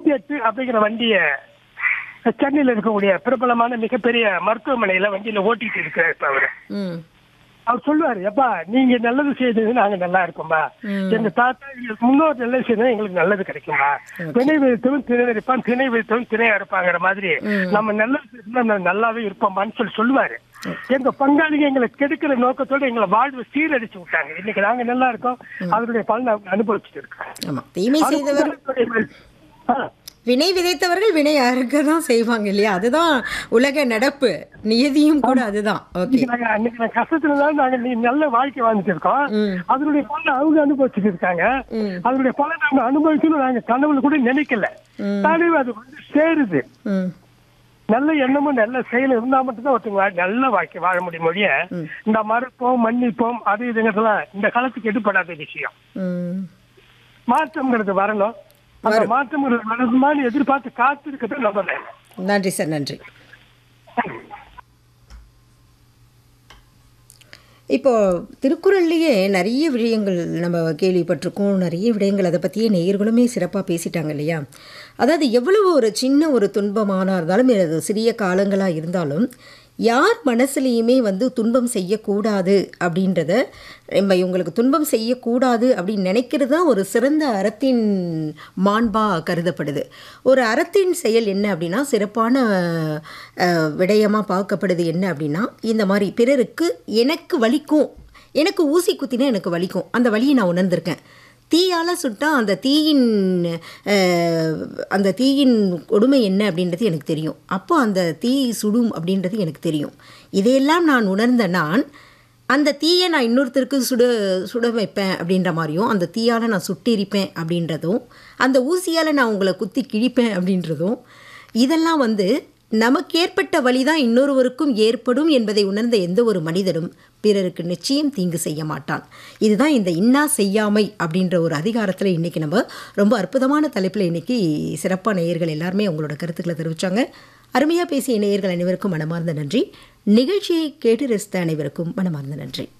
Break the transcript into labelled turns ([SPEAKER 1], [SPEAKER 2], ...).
[SPEAKER 1] நூத்தி எட்டு அப்படிங்கிற வண்டிய சென்னையில இருக்கக்கூடிய பிரபலமான மிகப்பெரிய மருத்துவமனையில வண்டியில ஓட்டிட்டு இருக்கிறார் இப்ப அவரு
[SPEAKER 2] ம்
[SPEAKER 1] அவர் சொல்லுவாரு எப்பா நீங்க நல்லது செய்தது நாங்க நல்லா இருக்கோம்பா
[SPEAKER 2] ம்.
[SPEAKER 1] எங்க தாத்தா எங்களுக்கு முன்னோர் நல்லது செய்தது எங்களுக்கு நல்லது கிடைக்கும்பா திணை வைத்தவன் திணை இருப்பான் திணை வைத்தவன் திணையா இருப்பாங்கிற மாதிரி நம்ம நல்லது செய்தோம்னா நம்ம நல்லாவே இருப்போம்பான்னு சொல்லி சொல்லுவாரு எங்க பங்காளிங்க எங்களை கெடுக்கிற நோக்கத்தோட எங்களை வாழ்வு சீரடிச்சு விட்டாங்க இன்னைக்கு நாங்க நல்லா இருக்கோம் அதனுடைய பலனை அவங்க அனுபவிச்சுட்டு இருக்கோம்
[SPEAKER 2] ஆமா தீமை செய்தவர்
[SPEAKER 1] ஆ.
[SPEAKER 2] வினை விதைத்தவர்கள் வினை அறுக்க தான் செய்வாங்க இல்லையா அதுதான் உலக நடப்பு நியதியும் கூட அதுதான் ஓகே
[SPEAKER 1] இன்னைக்கு நாங்க அன்னைக்கு நாங்க கஷ்டத்துல தான் நாங்க நீ நல்ல வாழ்க்கை வாழ்ந்துட்டு இருக்கோம்
[SPEAKER 2] ம்.
[SPEAKER 1] அதனுடைய பலனை அவங்க அனுபவிச்சுட்டு இருக்காங்க
[SPEAKER 2] ம்.
[SPEAKER 1] அதனுடைய பலனை நாங்க அனுபவிக்கணும் நாங்க கனவுல கூட நினைக்கல
[SPEAKER 2] ம்.
[SPEAKER 1] தானே அது வந்து சேருது
[SPEAKER 2] ம்
[SPEAKER 1] நல்ல எண்ணமும் நல்ல செயல் இருந்தா மட்டும்தான் ஒருத்தங்க வா- நல்ல வாழ்க்கை வாழ முடியும் மொழிய இந்த மறுப்போம் மன்னிப்போம் அது இதுங்கிறதுலாம் இந்த காலத்துக்கு எடுப்படாத விஷயம்
[SPEAKER 2] ம்
[SPEAKER 1] மாற்றம்ங்கிறது வரணும் அந்த மாற்றம்ங்கிறது வரணுமான்னு எதிர்பார்த்து காத்து இருக்கிறது நம்ம வேலை
[SPEAKER 2] நன்றி சார் நன்றி இப்போ திருக்குறள்லேயே நிறைய விஷயங்கள் நம்ம கேள்விப்பட்டிருக்கோம் நிறைய விடயங்கள் அதை பற்றியே நேயர்களுமே சிறப்பாக பேசிட்டாங்க இல்லையா அதாவது எவ்வளவு ஒரு சின்ன ஒரு துன்பமானா இருந்தாலும் அது சிறிய காலங்களாக இருந்தாலும் யார் மனசுலேயுமே வந்து துன்பம் செய்யக்கூடாது அப்படின்றத நம்ம இவங்களுக்கு துன்பம் செய்யக்கூடாது அப்படின்னு நினைக்கிறது தான் ஒரு சிறந்த அறத்தின் மாண்பா கருதப்படுது ஒரு அறத்தின் செயல் என்ன அப்படின்னா சிறப்பான அஹ், விடயமா பார்க்கப்படுது என்ன அப்படின்னா இந்த மாதிரி பிறருக்கு எனக்கு வலிக்கும் எனக்கு ஊசி குத்தினா எனக்கு வலிக்கும் அந்த வலியை நான் உணர்ந்திருக்கேன் தீயால் சுட்டா அந்த தீயின் அஹ், அந்த தீயின் கொடுமை என்ன அப்படின்றது எனக்கு தெரியும் அப்போ அந்த தீ சுடும் அப்படின்றது எனக்கு தெரியும் இதையெல்லாம் நான் உணர்ந்த நான் அந்த தீயை நான் இன்னொருத்தருக்கு சுட சுட வைப்பேன் அப்படின்ற மாதிரியும் அந்த தீயால் நான் சுட்டெரிப்பேன் அப்படின்றதும் அந்த ஊசியால் நான் உங்களை குத்தி கிழிப்பேன் அப்படின்றதும் இதெல்லாம் வந்து நமக்கு ஏற்பட்ட வழி தான் இன்னொருவருக்கும் ஏற்படும் என்பதை உணர்ந்த எந்த ஒரு மனிதனும் பிறருக்கு நிச்சயம் தீங்கு செய்ய மாட்டான் இதுதான் இந்த இன்னா செய்யாமை அப்படின்ற ஒரு அதிகாரத்தில் இன்றைக்கி நம்ம ரொம்ப அற்புதமான தலைப்பில் இன்றைக்கி சிறப்பான நேயர்கள் எல்லாருமே அவங்களோட கருத்துக்களை தெரிவித்தாங்க அருமையாக பேசிய நேயர்கள் அனைவருக்கும் மனமார்ந்த நன்றி நிகழ்ச்சியை கேட்டு ரசித்த அனைவருக்கும் மனமார்ந்த நன்றி